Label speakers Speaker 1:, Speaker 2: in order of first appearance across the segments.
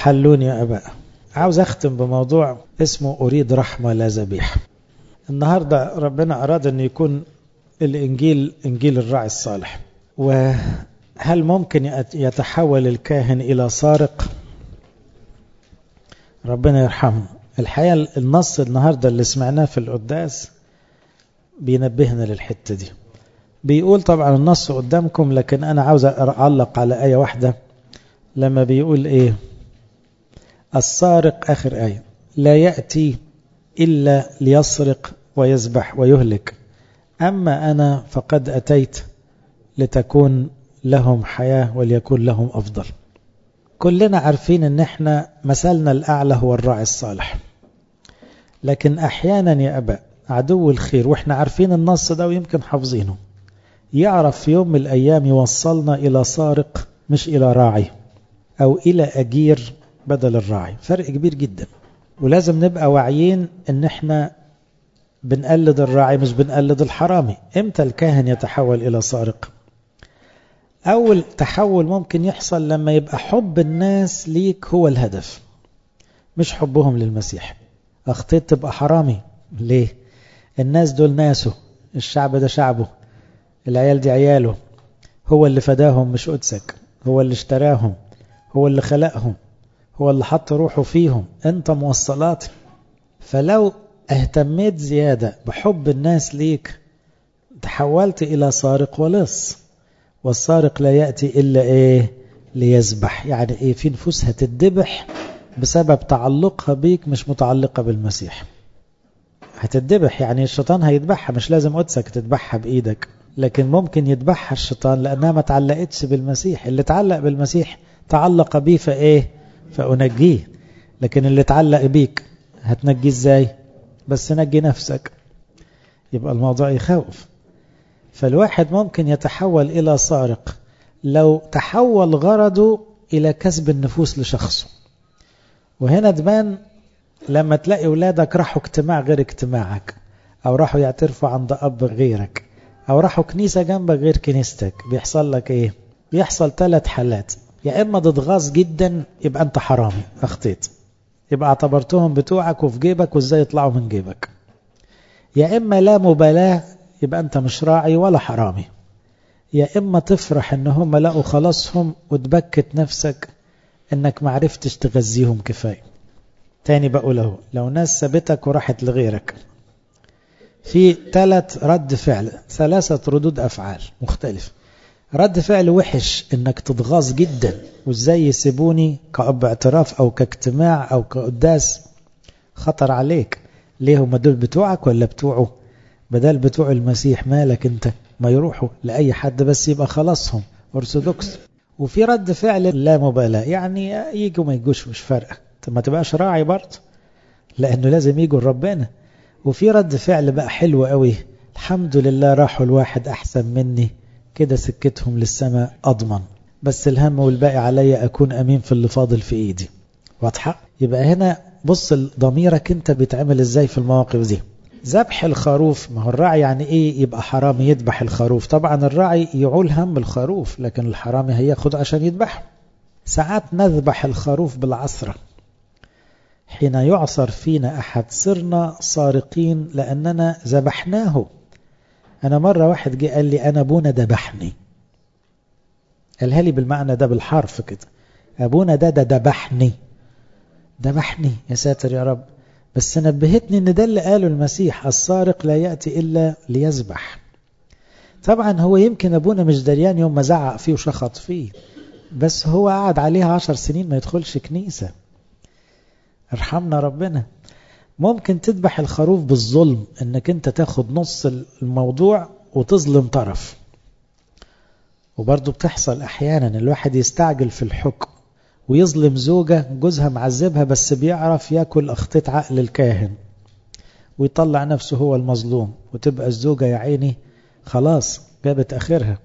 Speaker 1: حلوني يا أباء عاوز أختم بموضوع اسمه أريد رحمة لا ذبيحة النهاردة ربنا أراد أن يكون الإنجيل إنجيل الراعي الصالح وهل ممكن يتحول الكاهن إلى سارق ربنا يرحمه الحقيقة النص النهاردة اللي سمعناه في القداس بينبهنا للحتة دي بيقول طبعا النص قدامكم لكن أنا عاوز أعلق على آية واحدة لما بيقول إيه السارق آخر آية لا يأتي إلا ليسرق ويذبح ويهلك أما أنا فقد أتيت لتكون لهم حياة وليكون لهم أفضل كلنا عارفين ان احنا مثلنا الأعلى هو الراعي الصالح لكن أحيانا يا أبا عدو الخير وإحنا عارفين النص ده ويمكن حافظينه يعرف في يوم من الأيام يوصلنا إلى سارق مش إلى راعي أو إلى أجير بدل الراعي فرق كبير جدا ولازم نبقى واعيين ان احنا بنقلد الراعي مش بنقلد الحرامي امتى الكاهن يتحول الى سارق اول تحول ممكن يحصل لما يبقى حب الناس ليك هو الهدف مش حبهم للمسيح اخطيت تبقى حرامي ليه الناس دول ناسه الشعب ده شعبه العيال دي عياله هو اللي فداهم مش قدسك هو اللي اشتراهم هو اللي خلقهم هو اللي حط روحه فيهم انت موصلات فلو اهتميت زيادة بحب الناس ليك تحولت الى سارق ولص والسارق لا يأتي الا ايه ليذبح يعني ايه في نفوس هتدبح بسبب تعلقها بيك مش متعلقة بالمسيح هتدبح يعني الشيطان هيذبحها مش لازم قدسك تذبحها بايدك لكن ممكن يذبحها الشيطان لانها ما تعلقتش بالمسيح اللي تعلق بالمسيح تعلق بيه فايه فأنجيه لكن اللي اتعلق بيك هتنجيه ازاي بس نجي نفسك يبقى الموضوع يخوف فالواحد ممكن يتحول إلى سارق لو تحول غرضه إلى كسب النفوس لشخصه وهنا تبان لما تلاقي ولادك راحوا اجتماع غير اجتماعك أو راحوا يعترفوا عند أب غيرك أو راحوا كنيسة جنبك غير كنيستك بيحصل لك إيه بيحصل ثلاث حالات يا إما تتغاظ جدا يبقى أنت حرامي أخطيت يبقى اعتبرتهم بتوعك وفي جيبك وإزاي يطلعوا من جيبك يا إما لا مبالاة يبقى أنت مش راعي ولا حرامي يا إما تفرح إن هم لقوا خلاصهم وتبكت نفسك إنك معرفتش تغذيهم كفاية تاني بقوله لو ناس سابتك وراحت لغيرك في ثلاث رد فعل ثلاثة ردود أفعال مختلفة رد فعل وحش انك تتغاظ جدا وازاي يسيبوني كأب اعتراف او كاجتماع او كقداس خطر عليك ليه هم دول بتوعك ولا بتوعه بدل بتوع المسيح مالك انت ما يروحوا لأي حد بس يبقى خلاصهم أرثوذكس وفي رد فعل لا مبالاة يعني يجوا ما يجوش مش فارقة ما تبقاش راعي برضه لأنه لازم يجوا ربنا وفي رد فعل بقى حلو قوي الحمد لله راحوا الواحد أحسن مني كده سكتهم للسماء أضمن بس الهم والباقي عليا أكون أمين في اللي فاضل في إيدي واضحة؟ يبقى هنا بص ضميرك أنت بيتعمل إزاي في المواقف دي ذبح الخروف ما هو الراعي يعني إيه يبقى حرامي يذبح الخروف طبعا الراعي يعول هم الخروف لكن الحرامي هياخد عشان يذبحه ساعات نذبح الخروف بالعصرة حين يعصر فينا أحد صرنا سارقين لأننا ذبحناه أنا مرة واحد جه قال لي أنا أبونا دبحني قالها لي بالمعنى ده بالحرف كده أبونا ده ده دبحني دبحني يا ساتر يا رب بس نبهتني ان ده اللي قاله المسيح السارق لا يأتي إلا ليذبح طبعا هو يمكن أبونا مش دريان يوم ما زعق فيه وشخط فيه بس هو قعد عليها عشر سنين ما يدخلش كنيسة ارحمنا ربنا ممكن تذبح الخروف بالظلم انك انت تاخد نص الموضوع وتظلم طرف وبرضه بتحصل احيانا الواحد يستعجل في الحكم ويظلم زوجة جوزها معذبها بس بيعرف ياكل اخطيط عقل الكاهن ويطلع نفسه هو المظلوم وتبقى الزوجة يا عيني خلاص جابت اخرها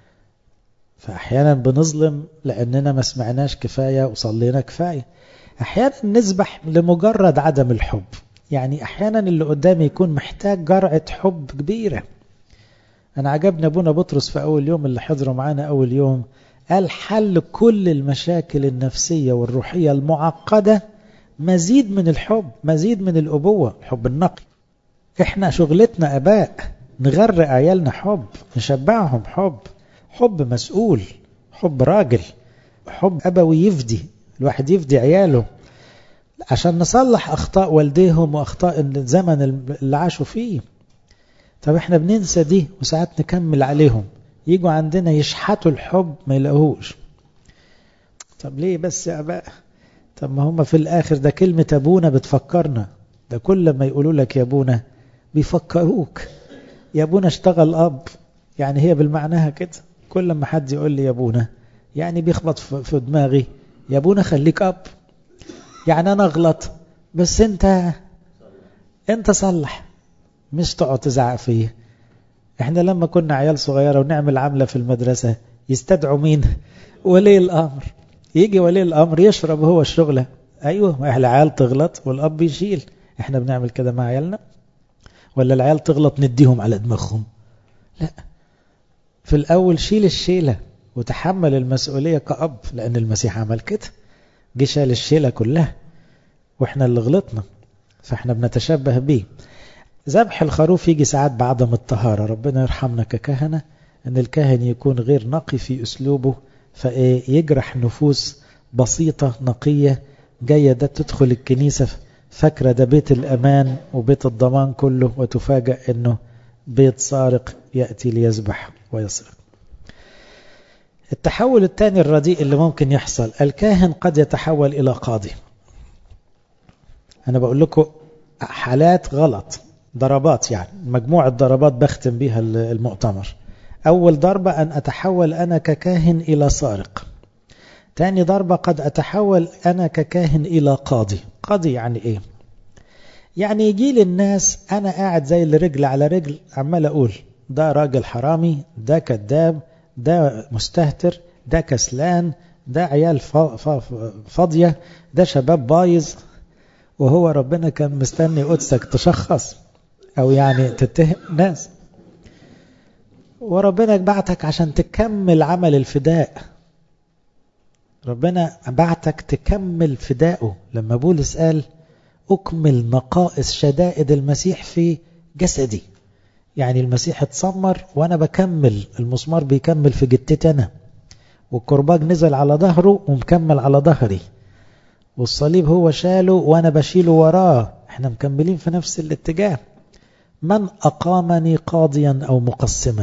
Speaker 1: فاحيانا بنظلم لاننا ما سمعناش كفاية وصلينا كفاية احيانا نذبح لمجرد عدم الحب يعني احيانا اللي قدامي يكون محتاج جرعة حب كبيرة انا عجبني ابونا بطرس في اول يوم اللي حضروا معانا اول يوم قال حل كل المشاكل النفسية والروحية المعقدة مزيد من الحب مزيد من الأبوة الحب النقي احنا شغلتنا أباء نغرق عيالنا حب نشبعهم حب حب مسؤول حب راجل حب أبوي يفدي الواحد يفدي عياله عشان نصلح أخطاء والديهم وأخطاء الزمن اللي عاشوا فيه طب احنا بننسى دي وساعات نكمل عليهم يجوا عندنا يشحتوا الحب ما يلاقوهوش طب ليه بس يا أباء طب ما هم في الآخر ده كلمة أبونا بتفكرنا ده كل ما يقولوا لك يا أبونا بيفكروك يا أبونا اشتغل أب يعني هي بالمعناها كده كل ما حد يقول لي يا أبونا يعني بيخبط في دماغي يا أبونا خليك أب يعني أنا أغلط بس أنت أنت صلح مش تقعد تزعق فيه احنا لما كنا عيال صغيرة ونعمل عملة في المدرسة يستدعوا مين ولي الأمر يجي ولي الأمر يشرب هو الشغلة أيوة العيال تغلط والأب يشيل احنا بنعمل كده مع عيالنا ولا العيال تغلط نديهم على دماغهم لا في الأول شيل الشيلة وتحمل المسؤولية كأب لأن المسيح عمل كده جه شال الشيلة كلها واحنا اللي غلطنا فاحنا بنتشبه بيه ذبح الخروف يجي ساعات بعدم الطهارة ربنا يرحمنا ككهنة ان الكاهن يكون غير نقي في اسلوبه فيجرح نفوس بسيطة نقية جاية ده تدخل الكنيسة فاكرة ده بيت الأمان وبيت الضمان كله وتفاجأ أنه بيت سارق يأتي ليذبح ويسرق التحول الثاني الرديء اللي ممكن يحصل الكاهن قد يتحول إلى قاضي أنا بقول لكم حالات غلط ضربات يعني مجموعة ضربات بختم بها المؤتمر أول ضربة أن أتحول أنا ككاهن إلى سارق تاني ضربة قد أتحول أنا ككاهن إلى قاضي قاضي يعني إيه يعني يجي لي الناس أنا قاعد زي اللي رجل على رجل عمال أقول ده راجل حرامي ده كذاب ده مستهتر ده كسلان ده عيال فاضية ده شباب بايظ وهو ربنا كان مستني قدسك تشخص أو يعني تتهم ناس وربنا بعتك عشان تكمل عمل الفداء ربنا بعتك تكمل فدائه لما بولس قال أكمل نقائص شدائد المسيح في جسدي يعني المسيح اتسمر وأنا بكمل المسمار بيكمل في جتتي أنا والكرباج نزل على ظهره ومكمل على ظهري والصليب هو شاله وأنا بشيله وراه احنا مكملين في نفس الاتجاه من أقامني قاضيا أو مقسما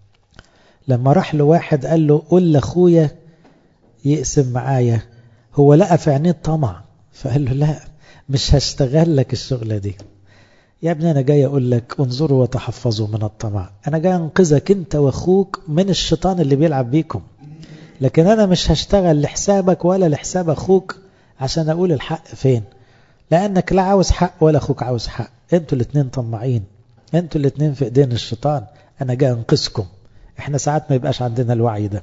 Speaker 1: لما راح له واحد قال له قل لأخويا يقسم معايا هو لقى في عينيه طمع فقال له لا مش هشتغل لك الشغلة دي يا ابني أنا جاي أقول لك انظروا وتحفظوا من الطمع أنا جاي أنقذك أنت وأخوك من الشيطان اللي بيلعب بيكم لكن أنا مش هشتغل لحسابك ولا لحساب أخوك عشان أقول الحق فين لأنك لا عاوز حق ولا أخوك عاوز حق أنتوا الاثنين طماعين أنتوا الاثنين في إيدين الشيطان أنا جاي أنقذكم إحنا ساعات ما يبقاش عندنا الوعي ده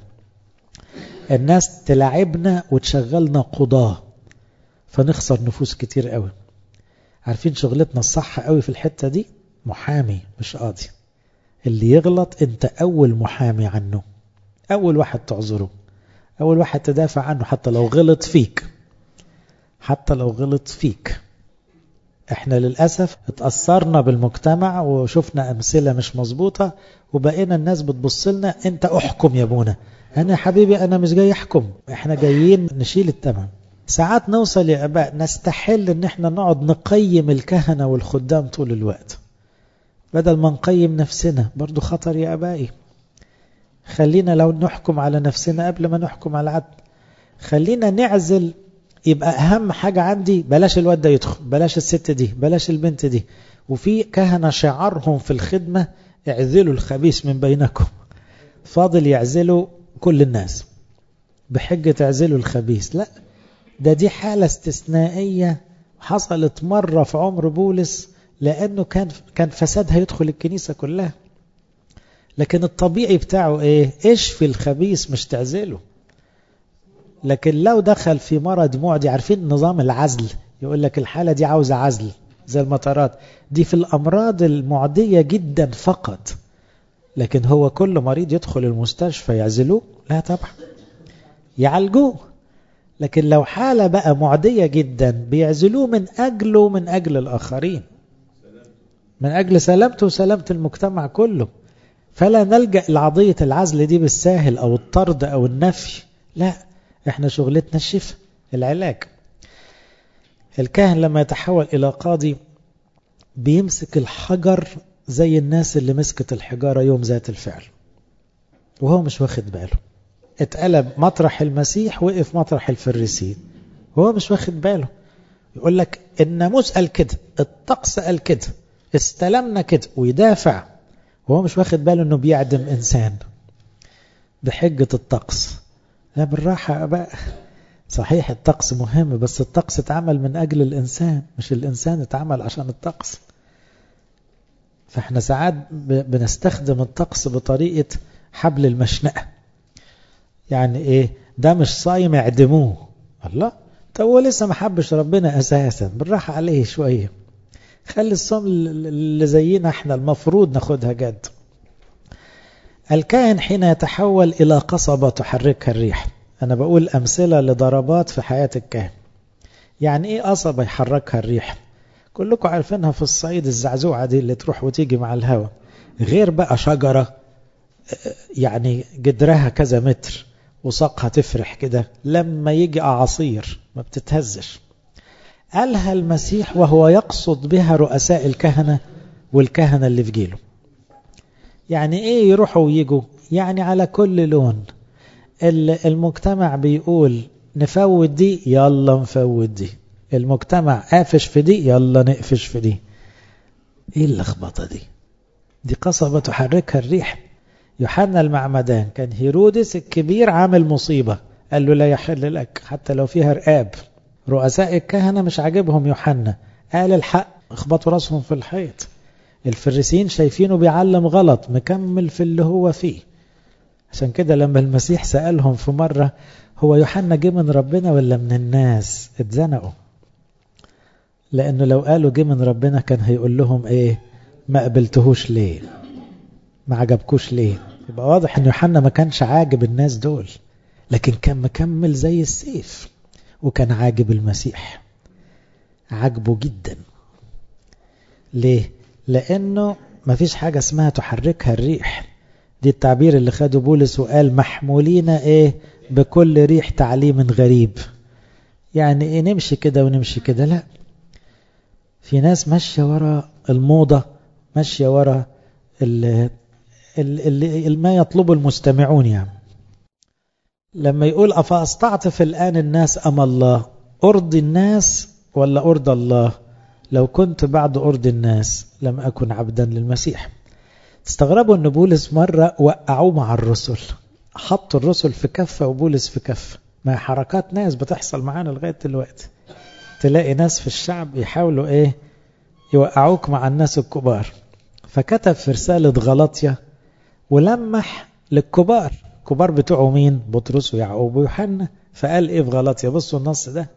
Speaker 1: الناس تلعبنا وتشغلنا قضاة فنخسر نفوس كتير قوي عارفين شغلتنا الصح قوي في الحتة دي محامي مش قاضي اللي يغلط انت اول محامي عنه اول واحد تعذره اول واحد تدافع عنه حتى لو غلط فيك حتى لو غلط فيك احنا للأسف اتأثرنا بالمجتمع وشفنا أمثلة مش مظبوطة وبقينا الناس بتبص لنا انت احكم يا ابونا انا يا حبيبي انا مش جاي احكم احنا جايين نشيل الثمن ساعات نوصل يا اباء نستحل ان احنا نقعد نقيم الكهنة والخدام طول الوقت بدل ما نقيم نفسنا برضو خطر يا ابائي خلينا لو نحكم على نفسنا قبل ما نحكم على عدل خلينا نعزل يبقى اهم حاجة عندي بلاش الواد ده يدخل بلاش الست دي بلاش البنت دي وفي كهنة شعارهم في الخدمة اعزلوا الخبيث من بينكم فاضل يعزلوا كل الناس بحجة اعزلوا الخبيث لا ده دي حالة استثنائية حصلت مرة في عمر بولس لأنه كان كان فساد هيدخل الكنيسة كلها لكن الطبيعي بتاعه ايه اشفي الخبيث مش تعزله لكن لو دخل في مرض معدي عارفين نظام العزل يقول لك الحالة دي عاوزة عزل زي المطارات دي في الأمراض المعدية جدا فقط لكن هو كل مريض يدخل المستشفى يعزلوه لا طبعا يعالجوه لكن لو حالة بقى معدية جدا بيعزلوه من أجله ومن أجل الآخرين من أجل سلامته وسلامة المجتمع كله فلا نلجأ لعضية العزل دي بالساهل أو الطرد أو النفي لا احنا شغلتنا الشفاء العلاج الكاهن لما يتحول إلى قاضي بيمسك الحجر زي الناس اللي مسكت الحجارة يوم ذات الفعل وهو مش واخد باله اتقلب مطرح المسيح وقف مطرح الفريسين وهو مش واخد باله يقول لك الناموس قال كده الطقس قال كده استلمنا كده ويدافع وهو مش واخد باله انه بيعدم انسان بحجة الطقس لا بالراحة بقى صحيح الطقس مهم بس الطقس اتعمل من أجل الإنسان مش الإنسان اتعمل عشان الطقس فاحنا ساعات بنستخدم الطقس بطريقة حبل المشنقة يعني ايه ده مش صايم اعدموه الله طب هو لسه ما حبش ربنا اساسا بالراحة عليه شوية خلي الصوم اللي زينا احنا المفروض ناخدها جد الكائن حين يتحول إلى قصبة تحركها الريح أنا بقول أمثلة لضربات في حياة الكاهن يعني إيه قصبة يحركها الريح كلكم عارفينها في الصعيد الزعزوعة دي اللي تروح وتيجي مع الهواء غير بقى شجرة يعني جدرها كذا متر وساقها تفرح كده لما يجي أعاصير ما بتتهزش قالها المسيح وهو يقصد بها رؤساء الكهنة والكهنة اللي في جيله يعني ايه يروحوا ويجوا يعني على كل لون المجتمع بيقول نفوت دي يلا نفوت دي المجتمع قافش في دي يلا نقفش في دي ايه اللخبطه دي دي قصبة تحركها الريح يوحنا المعمدان كان هيرودس الكبير عامل مصيبة قال له لا يحل لك حتى لو فيها رقاب رؤساء الكهنة مش عاجبهم يوحنا قال الحق اخبطوا راسهم في الحيط الفريسين شايفينه بيعلم غلط مكمل في اللي هو فيه عشان كده لما المسيح سألهم في مرة هو يوحنا جه من ربنا ولا من الناس اتزنقوا لأنه لو قالوا جه من ربنا كان هيقول لهم ايه ما قبلتهوش ليه ما عجبكوش ليه يبقى واضح ان يوحنا ما كانش عاجب الناس دول لكن كان مكمل زي السيف وكان عاجب المسيح عاجبه جدا ليه لانه ما فيش حاجة اسمها تحركها الريح دي التعبير اللي خده بولس وقال محمولين ايه بكل ريح تعليم غريب يعني ايه نمشي كده ونمشي كده لا في ناس ماشية ورا الموضة ماشية ورا اللي, اللي ما يطلبه المستمعون يعني لما يقول أفأستعطف الآن الناس أم الله أرضي الناس ولا أرضى الله لو كنت بعد أرضي الناس لم أكن عبدا للمسيح تستغربوا أن بولس مرة وقعوه مع الرسل حطوا الرسل في كفة وبولس في كفة ما حركات ناس بتحصل معانا لغاية دلوقتي تلاقي ناس في الشعب يحاولوا ايه يوقعوك مع الناس الكبار فكتب في رسالة غلطية ولمح للكبار الكبار بتوعه مين بطرس ويعقوب ويوحنا فقال ايه في غلطية بصوا النص ده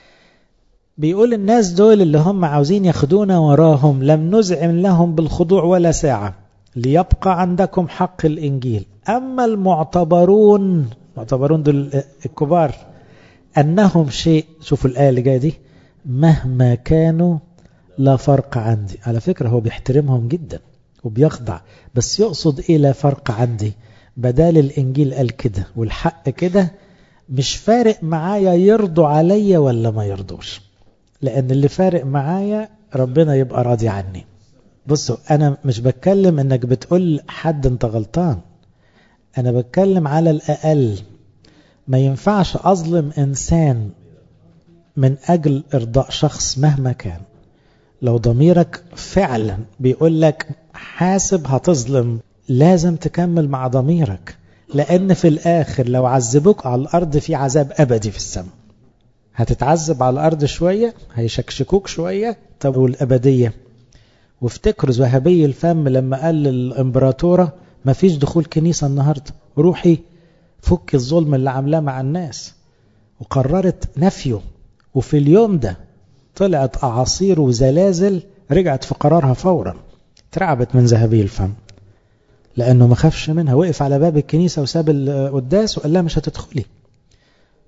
Speaker 1: بيقول الناس دول اللي هم عاوزين ياخدونا وراهم لم نزعم لهم بالخضوع ولا ساعة ليبقى عندكم حق الإنجيل أما المعتبرون معتبرون دول الكبار أنهم شيء شوفوا الآية اللي جاية دي مهما كانوا لا فرق عندي على فكرة هو بيحترمهم جدا وبيخضع بس يقصد إيه لا فرق عندي بدال الإنجيل قال كده والحق كده مش فارق معايا يرضوا عليا ولا ما يرضوش لأن اللي فارق معايا ربنا يبقى راضي عني بصوا أنا مش بتكلم إنك بتقول حد أنت غلطان أنا بتكلم على الأقل ما ينفعش أظلم إنسان من أجل إرضاء شخص مهما كان لو ضميرك فعلا بيقول لك حاسب هتظلم لازم تكمل مع ضميرك لأن في الآخر لو عذبوك على الأرض في عذاب أبدي في السماء هتتعذب على الأرض شوية هيشكشكوك شوية طب والأبدية وافتكروا ذهبي الفم لما قال للإمبراطورة ما فيش دخول كنيسة النهاردة روحي فك الظلم اللي عاملاه مع الناس وقررت نفيه وفي اليوم ده طلعت أعاصير وزلازل رجعت في قرارها فورا اترعبت من ذهبي الفم لأنه ما خافش منها وقف على باب الكنيسة وساب القداس وقال لها مش هتدخلي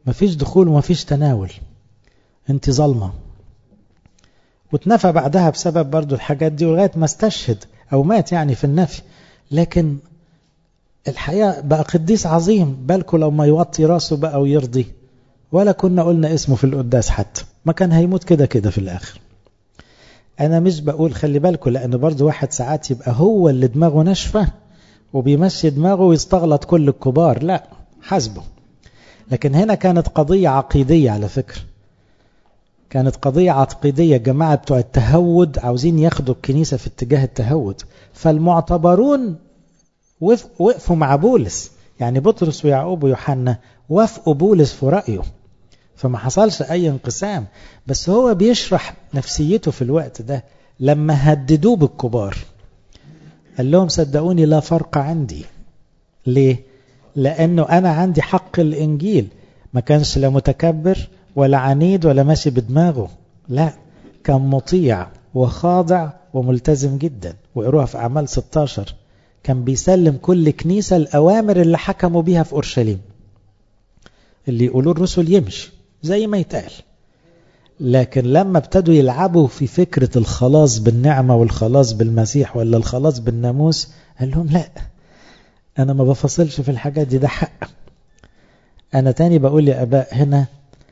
Speaker 1: مفيش دخول ومفيش تناول انت ظلمة واتنفى بعدها بسبب برضو الحاجات دي ولغاية ما استشهد أو مات يعني في النفي لكن الحقيقة بقى قديس عظيم بالكم لو ما يوطي راسه بقى ويرضي ولا كنا قلنا اسمه في القداس حتى ما كان هيموت كده كده في الآخر أنا مش بقول خلي بالكم لأن برضو واحد ساعات يبقى هو اللي دماغه ناشفة وبيمشي دماغه ويستغلط كل الكبار لا حسبه لكن هنا كانت قضية عقيدية على فكرة كانت قضية عقيدية جماعة بتوع التهود عاوزين ياخدوا الكنيسة في اتجاه التهود فالمعتبرون وقفوا مع بولس يعني بطرس ويعقوب ويوحنا وافقوا بولس في رأيه فما حصلش أي انقسام بس هو بيشرح نفسيته في الوقت ده لما هددوه بالكبار قال لهم صدقوني لا فرق عندي ليه؟ لأنه أنا عندي حق الإنجيل ما كانش لا متكبر ولا عنيد ولا ماشي بدماغه لا كان مطيع وخاضع وملتزم جدا وقروها في أعمال 16 كان بيسلم كل كنيسة الأوامر اللي حكموا بيها في أورشليم اللي يقولوا الرسل يمشي زي ما يتقال لكن لما ابتدوا يلعبوا في فكرة الخلاص بالنعمة والخلاص بالمسيح ولا الخلاص بالناموس قال لهم لا أنا ما بفصلش في الحاجات دي ده حق أنا تاني بقول يا أباء هنا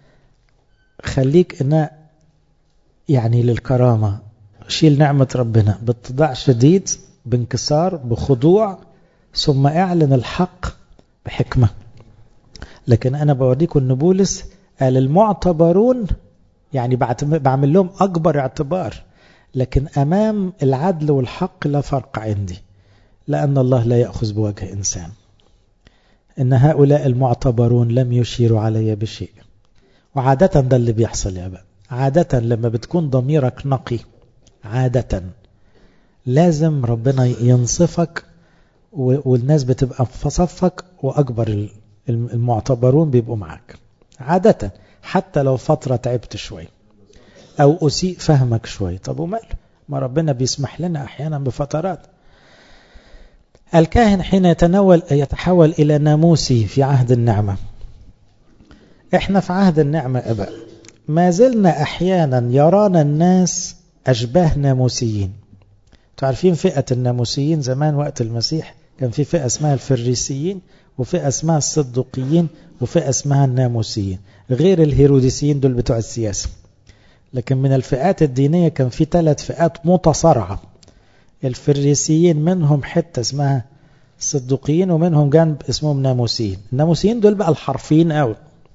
Speaker 1: خليك إن يعني للكرامة شيل نعمة ربنا باتضاع شديد بانكسار بخضوع ثم اعلن الحق بحكمة لكن أنا بوريكم أن بولس قال المعتبرون يعني بعمل لهم أكبر اعتبار لكن أمام العدل والحق لا فرق عندي لأن الله لا يأخذ بوجه إنسان إن هؤلاء المعتبرون لم يشيروا علي بشيء وعادة ده اللي بيحصل يا بقى عادة لما بتكون ضميرك نقي عادة لازم ربنا ينصفك والناس بتبقى في صفك وأكبر المعتبرون بيبقوا معاك عادة حتى لو فترة تعبت شوي أو أسيء فهمك شوي طب وماله ما ربنا بيسمح لنا أحيانا بفترات الكاهن حين يتناول يتحول إلى ناموسي في عهد النعمة احنا في عهد النعمة أبا ما زلنا أحيانا يرانا الناس أشباه ناموسيين تعرفين فئة الناموسيين زمان وقت المسيح كان في فئة اسمها الفريسيين وفئة اسمها الصدقيين وفئة اسمها الناموسيين غير الهيروديسيين دول بتوع السياسة لكن من الفئات الدينية كان في ثلاث فئات متصارعة الفريسيين منهم حتة اسمها الصدقيين ومنهم جانب اسمهم ناموسيين الناموسيين دول بقى الحرفيين قوي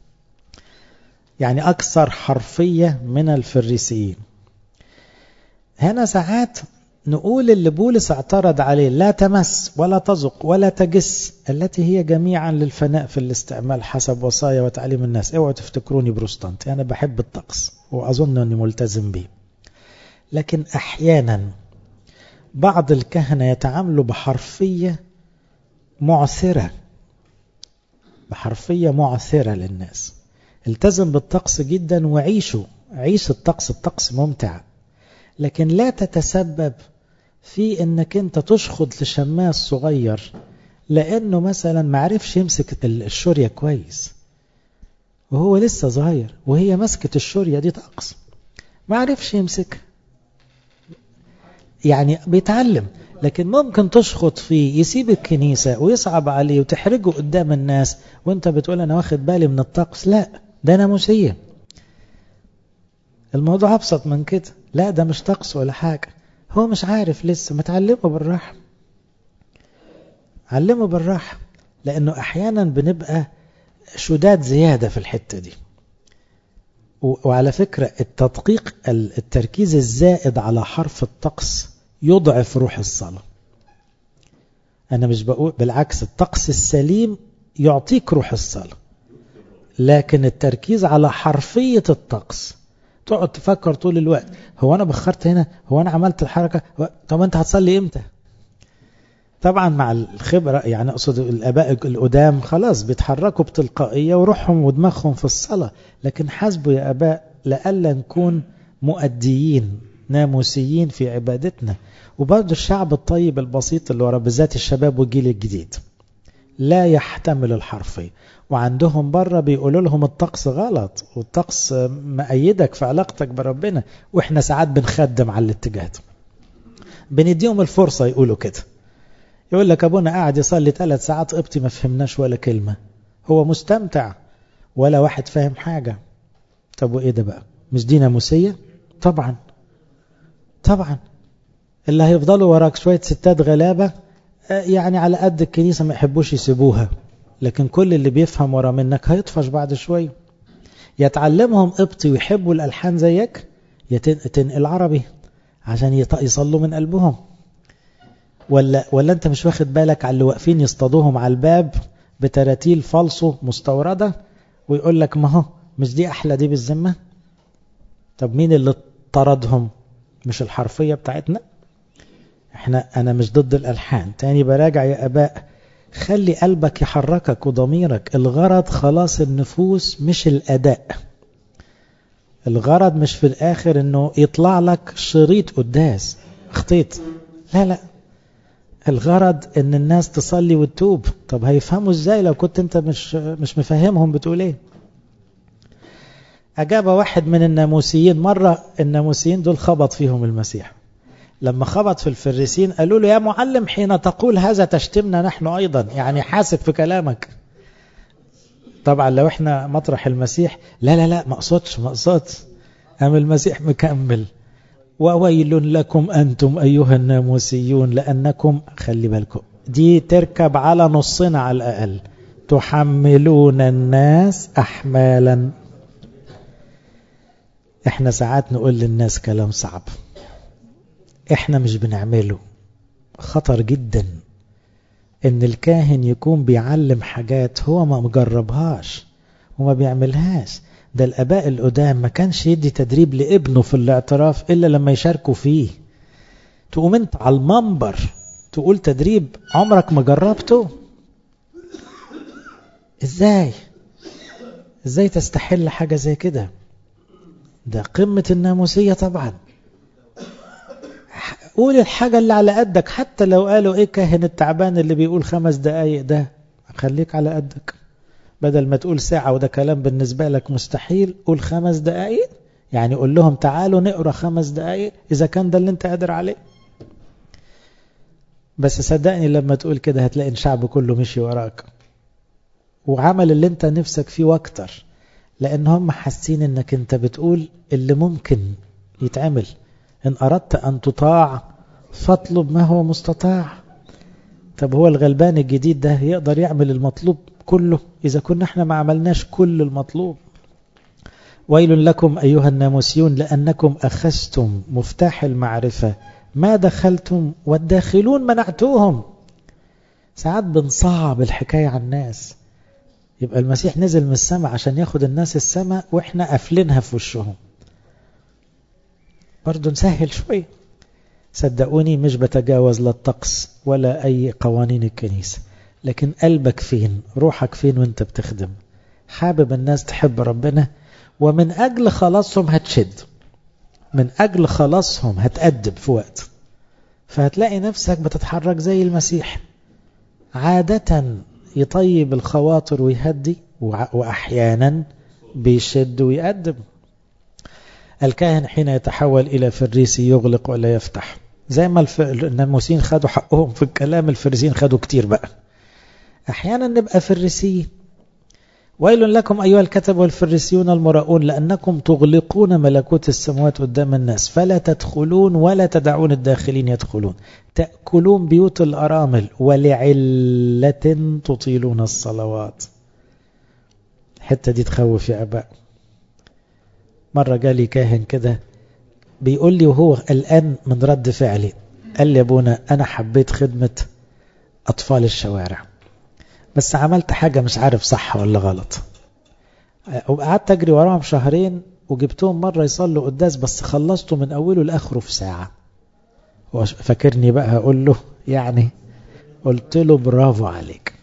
Speaker 1: يعني أكثر حرفية من الفريسيين هنا ساعات نقول اللي بولس اعترض عليه لا تمس ولا تزق ولا تجس التي هي جميعا للفناء في الاستعمال حسب وصايا وتعليم الناس اوعوا تفتكروني بروستانت انا بحب الطقس واظن اني ملتزم به لكن احيانا بعض الكهنة يتعاملوا بحرفية معثرة بحرفية معثرة للناس التزم بالطقس جدا وعيشوا عيش الطقس الطقس ممتع لكن لا تتسبب في انك انت تشخط لشماس صغير لانه مثلا ما عرفش يمسك الشورية كويس وهو لسه صغير وهي مسكة الشورية دي طقس ما عرفش يمسكها يعني بيتعلم لكن ممكن تشخط فيه يسيب الكنيسة ويصعب عليه وتحرجه قدام الناس وانت بتقول انا واخد بالي من الطقس لا ده ناموسية الموضوع ابسط من كده لا ده مش طقس ولا حاجة هو مش عارف لسه ما تعلمه بالراحة علمه بالراحة لأنه أحيانا بنبقى شداد زيادة في الحتة دي وعلى فكرة التدقيق التركيز الزائد على حرف الطقس يضعف روح الصلاة أنا مش بقول بالعكس الطقس السليم يعطيك روح الصلاة لكن التركيز على حرفية الطقس تقعد تفكر طول الوقت هو أنا بخرت هنا هو أنا عملت الحركة طب أنت هتصلي إمتى طبعا مع الخبرة يعني أقصد الآباء القدام خلاص بيتحركوا بتلقائية وروحهم ودماغهم في الصلاة لكن حسبوا يا آباء لألا نكون مؤديين ناموسيين في عبادتنا وبرضه الشعب الطيب البسيط اللي ورا بالذات الشباب والجيل الجديد لا يحتمل الحرفية وعندهم بره بيقولوا لهم الطقس غلط والطقس مأيدك في علاقتك بربنا واحنا ساعات بنخدم على الاتجاه ده بنديهم الفرصة يقولوا كده يقول لك ابونا قاعد يصلي ثلاث ساعات قبطي ما فهمناش ولا كلمة هو مستمتع ولا واحد فاهم حاجة طب وايه ده بقى مش دي ناموسية طبعا طبعا اللي هيفضلوا وراك شوية ستات غلابة يعني على قد الكنيسة ما يحبوش يسيبوها لكن كل اللي بيفهم ورا منك هيطفش بعد شوية يتعلمهم قبطي ويحبوا الألحان زيك يتنقل عربي عشان يصلوا من قلبهم ولا ولا انت مش واخد بالك على اللي واقفين يصطادوهم على الباب بتراتيل فالصو مستوردة ويقول لك ما هو مش دي أحلى دي بالذمة طب مين اللي طردهم مش الحرفية بتاعتنا احنا انا مش ضد الالحان تاني براجع يا اباء خلي قلبك يحركك وضميرك الغرض خلاص النفوس مش الاداء الغرض مش في الاخر انه يطلع لك شريط قداس خطيط لا لا الغرض ان الناس تصلي وتتوب طب هيفهموا ازاي لو كنت انت مش مش مفهمهم بتقول ايه اجاب واحد من الناموسيين مرة الناموسيين دول خبط فيهم المسيح لما خبط في الفريسين قالوا له يا معلم حين تقول هذا تشتمنا نحن أيضا يعني حاسب في كلامك طبعا لو احنا مطرح المسيح لا لا لا ما اقصدش ما اقصدش أم المسيح مكمل وويل لكم أنتم أيها الناموسيون لأنكم خلي بالكم دي تركب على نصنا على الأقل تحملون الناس أحمالا احنا ساعات نقول للناس كلام صعب احنا مش بنعمله خطر جدا ان الكاهن يكون بيعلم حاجات هو ما مجربهاش وما بيعملهاش ده الاباء القدام ما كانش يدي تدريب لابنه في الاعتراف الا لما يشاركوا فيه تقوم انت على المنبر تقول تدريب عمرك ما جربته ازاي ازاي تستحل حاجة زي كده ده قمة الناموسية طبعا قول الحاجة اللي على قدك حتى لو قالوا ايه كاهن التعبان اللي بيقول خمس دقايق ده خليك على قدك بدل ما تقول ساعة وده كلام بالنسبة لك مستحيل قول خمس دقايق يعني قول لهم تعالوا نقرأ خمس دقايق إذا كان ده اللي انت قادر عليه بس صدقني لما تقول كده هتلاقي الشعب كله مشي وراك وعمل اللي انت نفسك فيه واكتر لان هم حاسين انك انت بتقول اللي ممكن يتعمل ان اردت ان تطاع فاطلب ما هو مستطاع طب هو الغلبان الجديد ده يقدر يعمل المطلوب كله اذا كنا احنا ما عملناش كل المطلوب ويل لكم ايها الناموسيون لانكم اخذتم مفتاح المعرفه ما دخلتم والداخلون منعتوهم ساعات بنصعب الحكايه على الناس يبقى المسيح نزل من السماء عشان ياخد الناس السماء واحنا قافلينها في وشهم برضه نسهل شوي صدقوني مش بتجاوز لا الطقس ولا اي قوانين الكنيسة لكن قلبك فين روحك فين وانت بتخدم حابب الناس تحب ربنا ومن اجل خلاصهم هتشد من اجل خلاصهم هتأدب في وقت فهتلاقي نفسك بتتحرك زي المسيح عادة يطيب الخواطر ويهدي وأحيانا بيشد ويقدم الكاهن حين يتحول إلى فريسي يغلق ولا يفتح زي ما الناموسين خدوا حقهم في الكلام الفريسين خدوا كتير بقى أحيانا نبقى فريسيين ويل لكم أيها الكتب والفريسيون المراؤون لأنكم تغلقون ملكوت السماوات قدام الناس فلا تدخلون ولا تدعون الداخلين يدخلون تأكلون بيوت الأرامل ولعلة تطيلون الصلوات الحتة دي تخوف يا أباء مرة جالي كاهن كده بيقول لي وهو الآن من رد فعلي قال لي يا ابونا أنا حبيت خدمة أطفال الشوارع بس عملت حاجة مش عارف صح ولا غلط وقعدت أجري وراهم شهرين وجبتهم مرة يصلوا قداس بس خلصته من أوله لآخره في ساعة فاكرني بقى هقول له يعني قلت له برافو عليك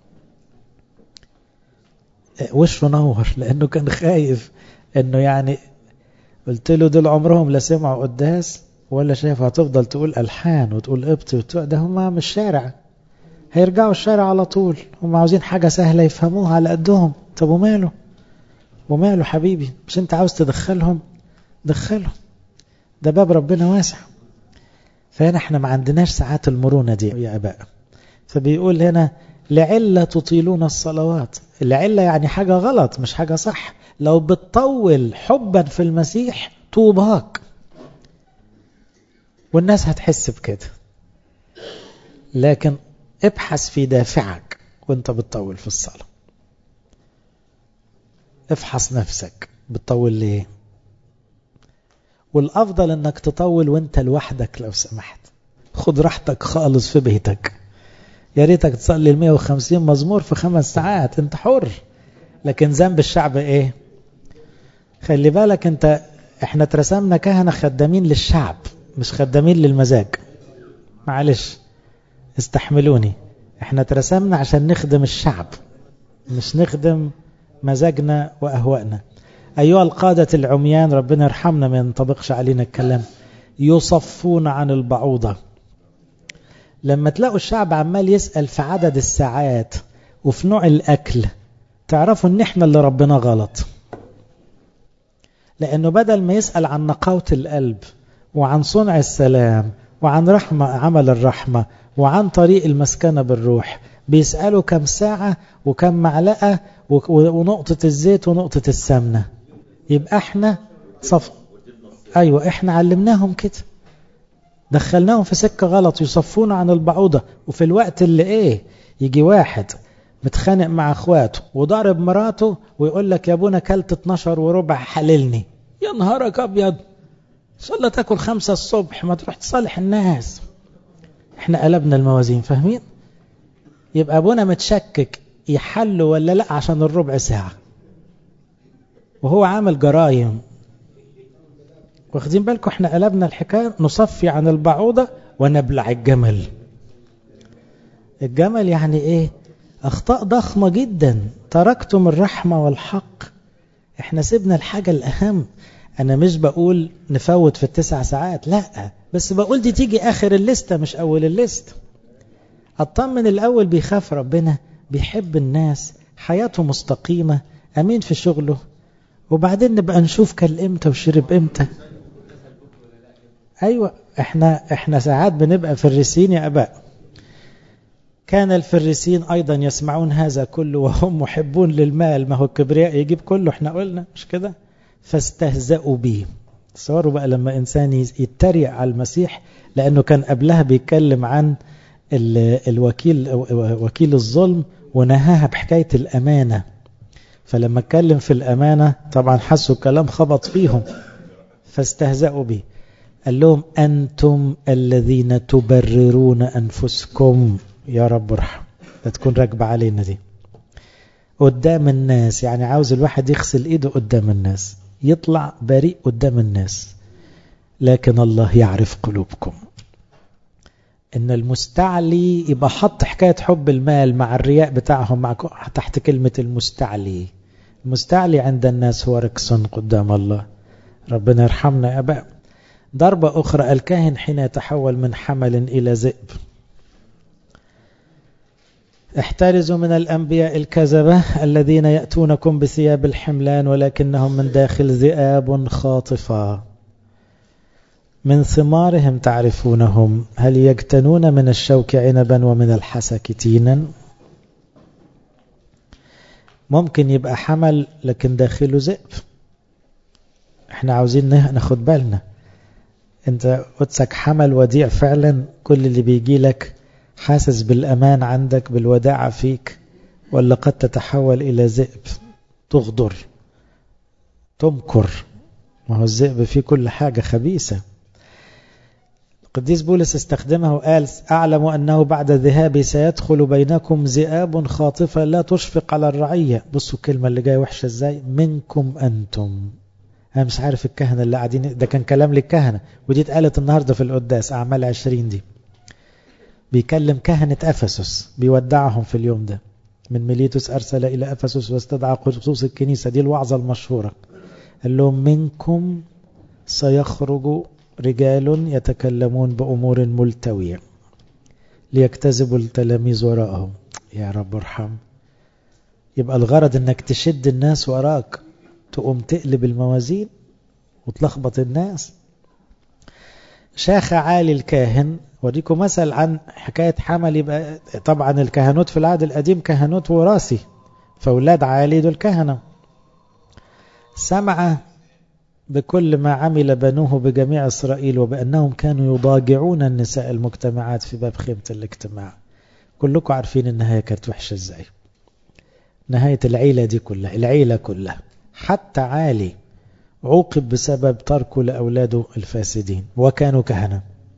Speaker 1: وشه نور لأنه كان خايف أنه يعني قلت له دول عمرهم لا سمعوا قداس ولا شايف هتفضل تقول ألحان وتقول قبط ده هما مش شارع هيرجعوا الشارع على طول هم عاوزين حاجة سهلة يفهموها على قدهم طب وماله وماله حبيبي مش انت عاوز تدخلهم دخلهم ده باب ربنا واسع فهنا احنا ما عندناش ساعات المرونة دي يا أباء فبيقول هنا لعلة تطيلون الصلوات العلة يعني حاجة غلط مش حاجة صح لو بتطول حبا في المسيح طوباك والناس هتحس بكده لكن ابحث في دافعك وانت بتطول في الصلاة افحص نفسك بتطول ليه والافضل انك تطول وانت لوحدك لو سمحت خد راحتك خالص في بيتك يا ريتك تصلي ال 150 مزمور في خمس ساعات انت حر لكن ذنب الشعب ايه خلي بالك انت احنا اترسمنا كهنة خدامين للشعب مش خدامين للمزاج معلش استحملوني احنا اترسمنا عشان نخدم الشعب مش نخدم مزاجنا واهوائنا ايها القادة العميان ربنا يرحمنا ما ينطبقش علينا الكلام يصفون عن البعوضة لما تلاقوا الشعب عمال يسأل في عدد الساعات وفي نوع الأكل تعرفوا ان احنا اللي ربنا غلط لأنه بدل ما يسأل عن نقاوة القلب وعن صنع السلام وعن رحمة عمل الرحمة وعن طريق المسكنة بالروح بيسألوا كم ساعة وكم معلقة ونقطة الزيت ونقطة السمنة يبقى احنا صف ايوه احنا علمناهم كده دخلناهم في سكة غلط يصفون عن البعوضة وفي الوقت اللي ايه يجي واحد متخانق مع اخواته وضارب مراته ويقول لك يا ابونا كلت 12 وربع حللني يا نهارك ابيض صلى تاكل خمسة الصبح ما تروح تصالح الناس احنا قلبنا الموازين فاهمين يبقى ابونا متشكك يحل ولا لا عشان الربع ساعة وهو عامل جرايم واخدين بالكم احنا قلبنا الحكاية نصفي عن البعوضة ونبلع الجمل الجمل يعني ايه اخطاء ضخمة جدا تركتم الرحمة والحق احنا سيبنا الحاجة الاهم انا مش بقول نفوت في التسع ساعات لا بس بقول دي تيجي اخر الليستة مش اول الليستة اطمن الاول بيخاف ربنا بيحب الناس حياته مستقيمة امين في شغله وبعدين نبقى نشوف كل امتى وشرب امتى ايوه احنا احنا ساعات بنبقى فريسين يا اباء كان الفريسين ايضا يسمعون هذا كله وهم محبون للمال ما هو الكبرياء يجيب كله احنا قلنا مش كده فاستهزأوا به تصوروا بقى لما انسان يتريق على المسيح لانه كان قبلها بيتكلم عن الوكيل وكيل الظلم ونهاها بحكايه الامانه فلما اتكلم في الامانه طبعا حسوا الكلام خبط فيهم فاستهزأوا به قال لهم أنتم الذين تبررون أنفسكم يا رب ارحم لا تكون راكبة علينا دي قدام الناس يعني عاوز الواحد يغسل ايده قدام الناس يطلع بريء قدام الناس لكن الله يعرف قلوبكم ان المستعلي يبقى حط حكاية حب المال مع الرياء بتاعهم مع تحت كلمة المستعلي المستعلي عند الناس هو ركس قدام الله ربنا يرحمنا يا أباء ضربة أخرى الكاهن حين يتحول من حمل إلى ذئب احترزوا من الأنبياء الكذبة الذين يأتونكم بثياب الحملان ولكنهم من داخل ذئاب خاطفة من ثمارهم تعرفونهم هل يجتنون من الشوك عنبا ومن الحسك تينا ممكن يبقى حمل لكن داخله ذئب احنا عاوزين ناخد بالنا انت قدسك حمل وديع فعلا كل اللي بيجي لك حاسس بالأمان عندك بالوداعة فيك ولا قد تتحول إلى ذئب تغدر تمكر ما هو الذئب فيه كل حاجة خبيثة القديس بولس استخدمها وقال أعلم أنه بعد ذهابي سيدخل بينكم ذئاب خاطفة لا تشفق على الرعية بصوا الكلمة اللي جاية وحشة ازاي منكم أنتم أنا مش عارف الكهنة اللي قاعدين ده كان كلام للكهنة ودي اتقالت النهاردة في القداس أعمال عشرين دي بيكلم كهنة أفسس بيودعهم في اليوم ده من ميليتوس أرسل إلى أفسس واستدعى خصوص الكنيسة دي الوعظة المشهورة قال لهم منكم سيخرج رجال يتكلمون بأمور ملتوية ليجتذبوا التلاميذ وراءهم يا رب ارحم يبقى الغرض انك تشد الناس وراك تقوم تقلب الموازين وتلخبط الناس شاخ عالي الكاهن وديكم مثل عن حكاية حمل يبقى طبعا الكهنوت في العهد القديم كهنوت وراثي فأولاد عالي دول كهنة سمع بكل ما عمل بنوه بجميع إسرائيل وبأنهم كانوا يضاجعون النساء المجتمعات في باب خيمة الاجتماع كلكم عارفين النهاية كانت وحشة ازاي نهاية العيلة دي كلها العيلة كلها حتى عالي عوقب بسبب تركه لأولاده الفاسدين وكانوا كهنة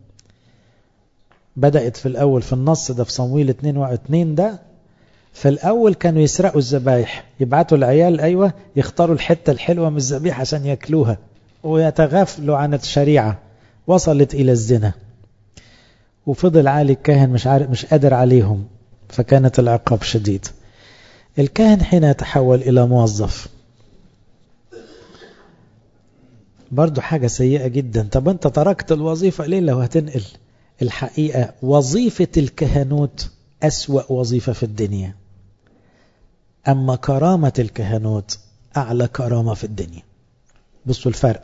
Speaker 1: بدأت في الأول في النص ده في صمويل 2 ده في الأول كانوا يسرقوا الذبايح يبعتوا العيال أيوة يختاروا الحتة الحلوة من الذبيحة عشان يأكلوها ويتغافلوا عن الشريعة وصلت إلى الزنا وفضل عالي الكاهن مش عارف مش قادر عليهم فكانت العقاب شديد الكاهن حين يتحول إلى موظف برضو حاجة سيئة جدا طب أنت تركت الوظيفة ليه لو هتنقل الحقيقة وظيفة الكهنوت أسوأ وظيفة في الدنيا أما كرامة الكهنوت أعلى كرامة في الدنيا بصوا الفرق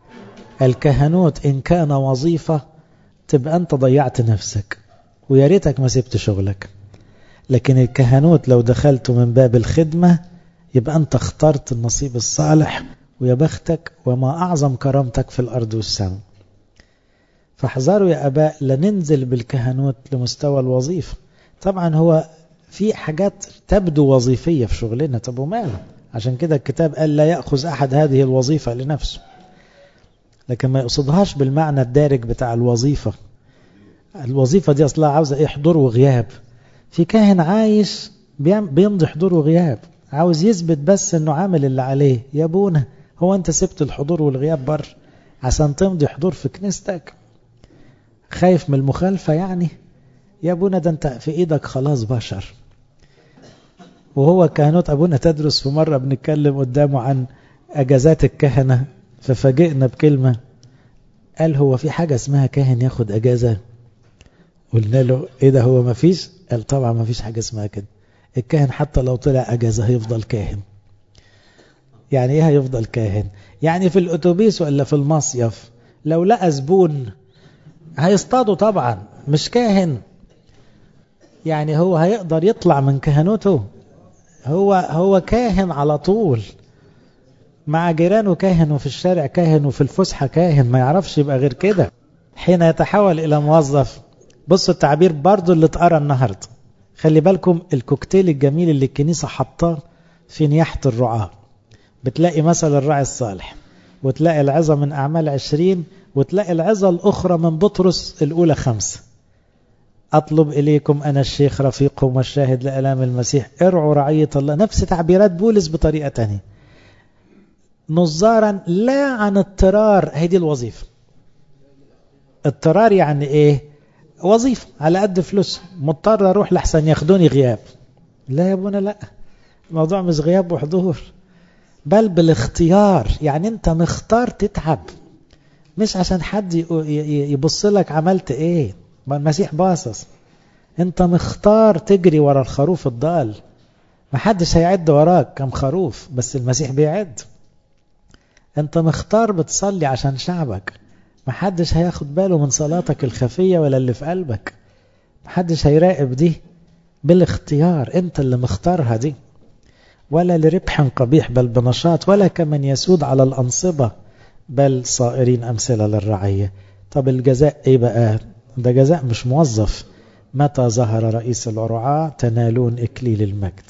Speaker 1: الكهنوت إن كان وظيفة تبقى أنت ضيعت نفسك ويا ريتك ما سبت شغلك لكن الكهنوت لو دخلت من باب الخدمة يبقى أنت اخترت النصيب الصالح ويا بختك وما أعظم كرامتك في الأرض والسماء فاحذروا يا أباء لننزل بالكهنوت لمستوى الوظيفة طبعا هو في حاجات تبدو وظيفية في شغلنا طب وماله عشان كده الكتاب قال لا يأخذ أحد هذه الوظيفة لنفسه لكن ما يقصدهاش بالمعنى الدارج بتاع الوظيفة الوظيفة دي أصلها عاوزة إيه حضور وغياب في كاهن عايش بيمضي حضور وغياب عاوز يثبت بس انه عامل اللي عليه يا ابونا هو انت سبت الحضور والغياب بر عشان تمضي حضور في كنيستك خايف من المخالفة يعني يا ابونا ده انت في ايدك خلاص بشر وهو كهنوت ابونا تدرس في مرة بنتكلم قدامه عن اجازات الكهنة ففاجئنا بكلمة قال هو في حاجة اسمها كاهن ياخد اجازة قلنا له ايه ده هو ما فيش قال طبعا ما فيش حاجة اسمها كده الكاهن حتى لو طلع اجازة هيفضل كاهن يعني ايه هيفضل كاهن يعني في الاتوبيس ولا في المصيف لو لقى زبون هيصطاده طبعا مش كاهن يعني هو هيقدر يطلع من كهنوته هو هو كاهن على طول مع جيرانه كاهن وفي الشارع كاهن وفي الفسحة كاهن ما يعرفش يبقى غير كده حين يتحول إلى موظف بصوا التعبير برضو اللي اتقرا النهاردة خلي بالكم الكوكتيل الجميل اللي الكنيسة حطاه في نياحة الرعاة بتلاقي مثل الراعي الصالح وتلاقي العظة من أعمال عشرين وتلاقي العظة الأخرى من بطرس الأولى خمسة أطلب إليكم أنا الشيخ رفيقكم والشاهد لألام المسيح ارعوا رعية الله نفس تعبيرات بولس بطريقة تانية نظارا لا عن اضطرار هي دي الوظيفة اضطرار يعني ايه وظيفة على قد فلوس مضطر اروح لحسن ياخدوني غياب لا يا ابونا لا الموضوع مش غياب وحضور بل بالاختيار يعني انت مختار تتعب مش عشان حد يبص لك عملت ايه ما المسيح باصص انت مختار تجري ورا الخروف الضال محدش هيعد وراك كم خروف بس المسيح بيعد انت مختار بتصلي عشان شعبك محدش هياخد باله من صلاتك الخفية ولا اللي في قلبك محدش هيراقب دي بالاختيار انت اللي مختارها دي ولا لربح قبيح بل بنشاط ولا كمن يسود على الأنصبة بل صائرين أمثلة للرعية طب الجزاء ايه بقى ده جزاء مش موظف متى ظهر رئيس الرعاة تنالون إكليل المجد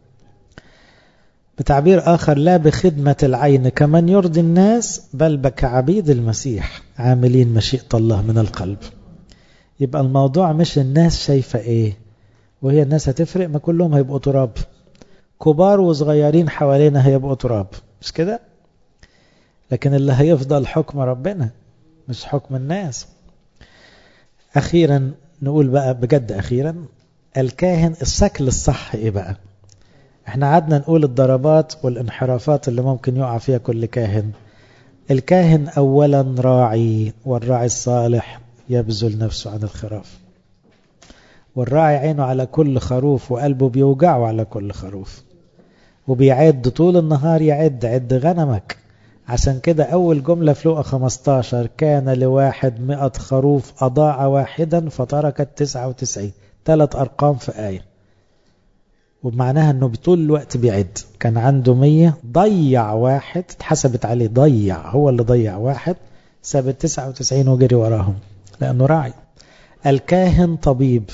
Speaker 1: بتعبير آخر لا بخدمة العين كمن يرضي الناس بل بكعبيد المسيح عاملين مشيئة الله من القلب يبقى الموضوع مش الناس شايفة ايه وهي الناس هتفرق ما كلهم هيبقوا تراب كبار وصغيرين حوالينا هيبقوا تراب مش كده لكن اللي هيفضل حكم ربنا مش حكم الناس أخيرا نقول بقى بجد أخيرا الكاهن الشكل الصح إيه بقى احنا قعدنا نقول الضربات والانحرافات اللي ممكن يقع فيها كل كاهن الكاهن أولا راعي والراعي الصالح يبذل نفسه عن الخراف والراعي عينه على كل خروف وقلبه بيوجعه على كل خروف وبيعد طول النهار يعد عد غنمك عشان كده أول جملة في لقى 15 كان لواحد مئة خروف أضاع واحدا فتركت تسعة وتسعين ثلاث أرقام في آية وبمعناها أنه طول الوقت بيعد كان عنده مية ضيع واحد اتحسبت عليه ضيع هو اللي ضيع واحد ساب التسعة وتسعين وجري وراهم لأنه راعي الكاهن طبيب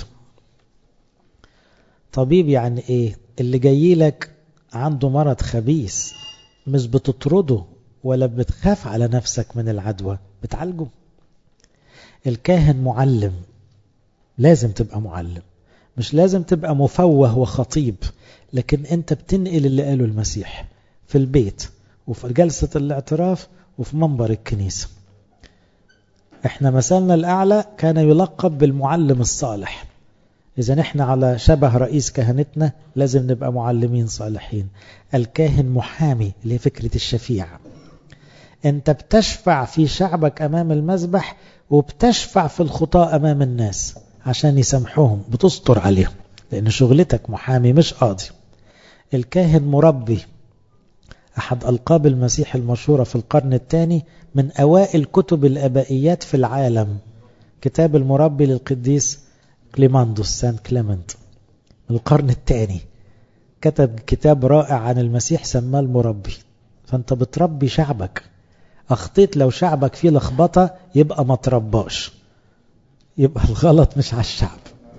Speaker 1: طبيب يعني ايه اللي جاي لك عنده مرض خبيث مش بتطرده ولا بتخاف على نفسك من العدوى بتعالجه الكاهن معلم لازم تبقى معلم مش لازم تبقى مفوه وخطيب لكن انت بتنقل اللي قاله المسيح في البيت وفي جلسة الاعتراف وفي منبر الكنيسة احنا مثلنا الأعلى كان يلقب بالمعلم الصالح إذا نحن على شبه رئيس كهنتنا لازم نبقى معلمين صالحين الكاهن محامي اللي هي فكرة الشفيع انت بتشفع في شعبك أمام المذبح وبتشفع في الخطاء أمام الناس عشان يسامحوهم بتستر عليهم لأن شغلتك محامي مش قاضي الكاهن مربي أحد ألقاب المسيح المشهورة في القرن الثاني من أوائل كتب الأبائيات في العالم كتاب المربي للقديس كليماندوس سانت كليمنت من القرن الثاني كتب كتاب رائع عن المسيح سماه المربي فأنت بتربي شعبك أخطيت لو شعبك فيه لخبطة يبقى ما ترباش يبقى الغلط مش على الشعب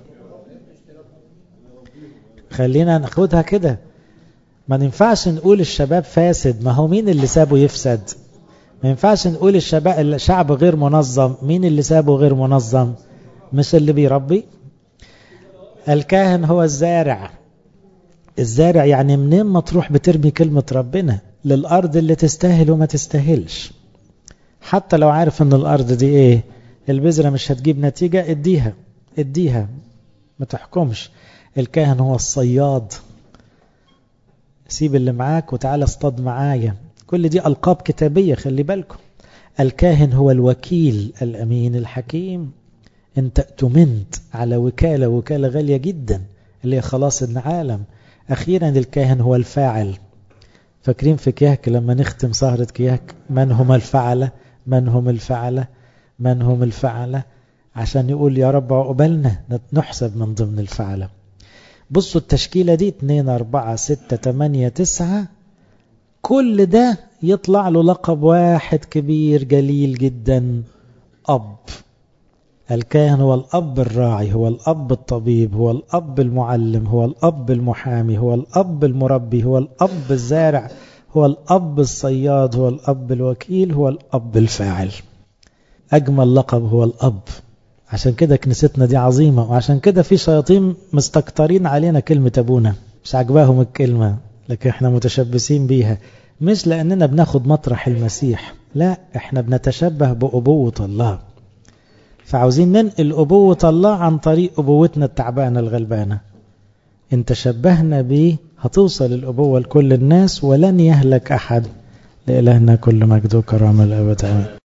Speaker 1: خلينا ناخدها كده ما ينفعش نقول الشباب فاسد ما هو مين اللي سابه يفسد ما ينفعش نقول الشباب الشعب غير منظم مين اللي سابه غير منظم مش اللي بيربي الكاهن هو الزارع الزارع يعني منين ما تروح بترمي كلمة ربنا للأرض اللي تستاهل وما تستاهلش حتى لو عارف ان الأرض دي ايه البذرة مش هتجيب نتيجة اديها اديها ما تحكمش الكاهن هو الصياد سيب اللي معاك وتعالى اصطاد معايا كل دي ألقاب كتابية خلي بالكم الكاهن هو الوكيل الأمين الحكيم انت اؤتمنت على وكالة وكالة غالية جدا اللي هي خلاص العالم أخيرا الكاهن هو الفاعل فاكرين في كيهك لما نختم سهرة كيهك من هم الفعلة من هم الفعلة من هم الفعلة عشان يقول يا رب عقبالنا نحسب من ضمن الفعلة بصوا التشكيلة دي 2 4 6 8 9 كل ده يطلع له لقب واحد كبير جليل جدا أب الكاهن هو الأب الراعي هو الأب الطبيب هو الأب المعلم هو الأب المحامي هو الأب المربي هو الأب الزارع هو الأب الصياد هو الأب الوكيل هو الأب الفاعل أجمل لقب هو الأب عشان كده كنيستنا دي عظيمة وعشان كده في شياطين مستكترين علينا كلمة أبونا مش عجباهم الكلمة لكن احنا متشبثين بيها مش لأننا بناخد مطرح المسيح لا احنا بنتشبه بأبوة الله فعاوزين ننقل أبوة الله عن طريق أبوتنا التعبانة الغلبانة إن تشبهنا به هتوصل الأبوة لكل الناس ولن يهلك أحد لإلهنا كل مجد وكرامة الأبد آمين